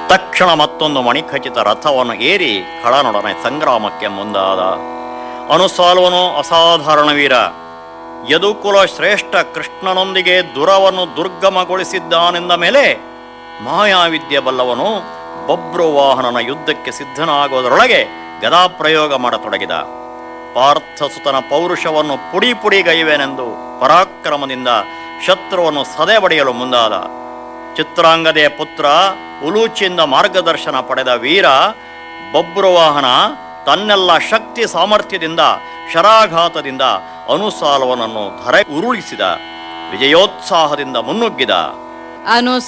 ತಕ್ಷಣ ಮತ್ತೊಂದು ಮಣಿಖಚಿತ ರಥವನ್ನು ಏರಿ ಖಳನೊಡನೆ ಸಂಗ್ರಾಮಕ್ಕೆ ಮುಂದಾದ ಅನುಸಾಲ್ವನು ಅಸಾಧಾರಣ ವೀರ ಯದುಕುಲ ಶ್ರೇಷ್ಠ ಕೃಷ್ಣನೊಂದಿಗೆ ದುರವನ್ನು ದುರ್ಗಮಗೊಳಿಸಿದ್ದಾನೆಂದ ಮೇಲೆ ಮಾಯಾವಿದ್ಯೆ ಬಲ್ಲವನು ಬಬ್ರುವಾಹನನ ಯುದ್ಧಕ್ಕೆ ಸಿದ್ಧನಾಗುವುದರೊಳಗೆ ಗದಾಪ್ರಯೋಗ ಮಾಡತೊಡಗಿದ ಪಾರ್ಥಸುತನ ಪೌರುಷವನ್ನು ಪುಡಿ ಪುಡಿಗೈಯುವೆನೆಂದು ಪರಾಕ್ರಮದಿಂದ ಶತ್ರುವನ್ನು ಸದೆ ಬಡಿಯಲು ಮುಂದಾದ ಚಿತ್ರಾಂಗದೆಯ ಪುತ್ರ ಉಲೂಚಿಯಿಂದ ಮಾರ್ಗದರ್ಶನ ಪಡೆದ ವೀರ ಬಬ್ರುವಾಹನ ತನ್ನೆಲ್ಲ ಶಕ್ತಿ ಸಾಮರ್ಥ್ಯದಿಂದ ಶರಾಘಾತದಿಂದ ಅನುಸಾಲವನನ್ನು ಧರೆ ಉರುಳಿಸಿದ ವಿಜಯೋತ್ಸಾಹದಿಂದ ಮುನ್ನುಗ್ಗಿದ ಅನು